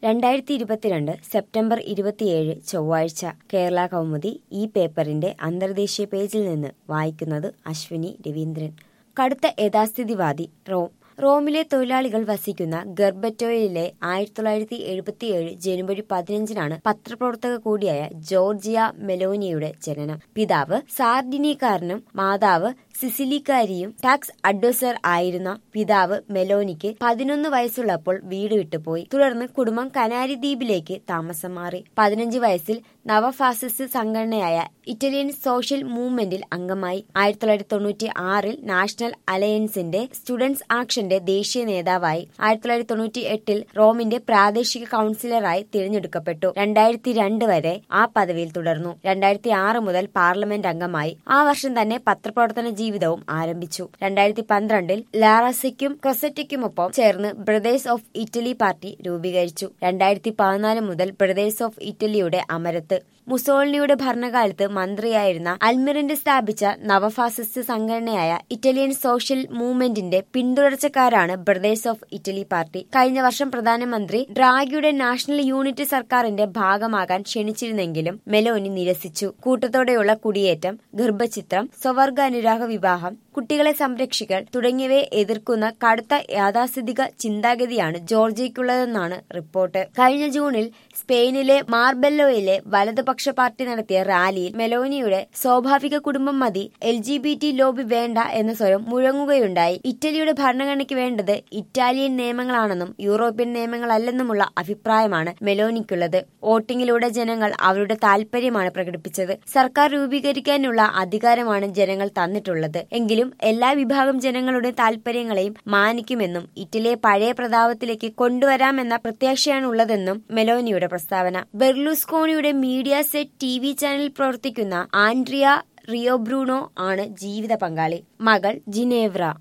രണ്ടായിരത്തി ഇരുപത്തിരണ്ട് സെപ്റ്റംബർ ഇരുപത്തിയേഴ് ചൊവ്വാഴ്ച കേരള കൗമുദി ഈ പേപ്പറിന്റെ അന്തർദേശീയ പേജിൽ നിന്ന് വായിക്കുന്നത് അശ്വിനി രവീന്ദ്രൻ കടുത്ത യഥാസ്ഥിതിവാദി റോം റോമിലെ തൊഴിലാളികൾ വസിക്കുന്ന ഗർബറ്റോയിലെ ആയിരത്തി തൊള്ളായിരത്തി എഴുപത്തിയേഴ് ജനുവരി പതിനഞ്ചിനാണ് പത്രപ്രവർത്തക കൂടിയായ ജോർജിയ മെലോനിയുടെ ജനനം പിതാവ് സാർഡിനിക്കാരനും മാതാവ് സിസിലിക്കാരിയും ടാക്സ് അഡ്വൈസർ ആയിരുന്ന പിതാവ് മെലോനിക്ക് പതിനൊന്ന് വയസ്സുള്ളപ്പോൾ വീട് വിട്ടുപോയി തുടർന്ന് കുടുംബം കനാരി ദ്വീപിലേക്ക് താമസം മാറി പതിനഞ്ച് വയസ്സിൽ നവഫാസിസ്റ്റ് സംഘടനയായ ഇറ്റാലിയൻ സോഷ്യൽ മൂവ്മെന്റിൽ അംഗമായി ആയിരത്തി തൊള്ളായിരത്തി തൊണ്ണൂറ്റി ആറിൽ നാഷണൽ അലയൻസിന്റെ സ്റ്റുഡൻസ് ആക്ഷന്റെ ദേശീയ നേതാവായി ആയിരത്തി തൊള്ളായിരത്തി തൊണ്ണൂറ്റി എട്ടിൽ റോമിന്റെ പ്രാദേശിക കൌൺസിലറായി തിരഞ്ഞെടുക്കപ്പെട്ടു രണ്ടായിരത്തി രണ്ട് വരെ ആ പദവിയിൽ തുടർന്നു രണ്ടായിരത്തി ആറ് മുതൽ പാർലമെന്റ് അംഗമായി ആ വർഷം തന്നെ പത്രപ്രവർത്തന ജീവിതവും ആരംഭിച്ചു രണ്ടായിരത്തി പന്ത്രണ്ടിൽ ലാറസയ്ക്കും ക്രൊസറ്റയ്ക്കുമൊപ്പം ചേർന്ന് ബ്രദേഴ്സ് ഓഫ് ഇറ്റലി പാർട്ടി രൂപീകരിച്ചു രണ്ടായിരത്തി പതിനാല് മുതൽ ബ്രദേഴ്സ് ഓഫ് ഇറ്റലിയുടെ അമരത്ത് മുസോളിനിയുടെ ഭരണകാലത്ത് മന്ത്രിയായിരുന്ന അൽമിറിന്റെ സ്ഥാപിച്ച നവഫാസിസ്റ്റ് സംഘടനയായ ഇറ്റാലിയൻ സോഷ്യൽ മൂവ്മെന്റിന്റെ പിന്തുടർച്ചക്കാരാണ് ബ്രദേഴ്സ് ഓഫ് ഇറ്റലി പാർട്ടി കഴിഞ്ഞ വർഷം പ്രധാനമന്ത്രി ഡ്രാഗിയുടെ നാഷണൽ യൂണിറ്റ് സർക്കാരിന്റെ ഭാഗമാകാൻ ക്ഷണിച്ചിരുന്നെങ്കിലും മെലോനി നിരസിച്ചു കൂട്ടത്തോടെയുള്ള കുടിയേറ്റം ഗർഭചിത്രം സ്വവർഗ അനുരാഗ വിവാഹം കുട്ടികളെ സംരക്ഷിക്കൽ തുടങ്ങിയവയെ എതിർക്കുന്ന കടുത്ത യാഥാസ്ഥിതിക ചിന്താഗതിയാണ് ജോർജിയയ്ക്കുള്ളതെന്നാണ് റിപ്പോർട്ട് കഴിഞ്ഞ ജൂണിൽ സ്പെയിനിലെ മാർബെല്ലോയിലെ വലതുപക്ഷ പാർട്ടി നടത്തിയ റാലിയിൽ മെലോനിയുടെ സ്വാഭാവിക കുടുംബം മതി L G B T lobby വേണ്ട എന്ന സ്വരം മുഴങ്ങുകയുണ്ടായി ഇറ്റലിയുടെ ഭരണഘടനയ്ക്ക് വേണ്ടത് ഇറ്റാലിയൻ നിയമങ്ങളാണെന്നും യൂറോപ്യൻ നിയമങ്ങളല്ലെന്നുമുള്ള അഭിപ്രായമാണ് മെലോനിക്കുള്ളത് വോട്ടിംഗിലൂടെ ജനങ്ങൾ അവരുടെ താൽപര്യമാണ് പ്രകടിപ്പിച്ചത് സർക്കാർ രൂപീകരിക്കാനുള്ള അധികാരമാണ് ജനങ്ങൾ തന്നിട്ടുള്ളത് എങ്കിലും എല്ലാ വിഭാഗം ജനങ്ങളുടെ താൽപര്യങ്ങളെയും മാനിക്കുമെന്നും ഇറ്റലിയെ പഴയ പ്രതാപത്തിലേക്ക് കൊണ്ടുവരാമെന്ന പ്രത്യാശയാണുള്ളതെന്നും മെലോനിയുടെ പ്രസ്താവന ബെർലുസ്കോണിയുടെ മീഡിയ സെറ്റ് ടി വി ചാനലിൽ പ്രവർത്തിക്കുന്ന ആൻഡ്രിയ റിയോ ബ്രൂണോ ആണ് ജീവിത പങ്കാളി മകൾ ജിനേവ്ര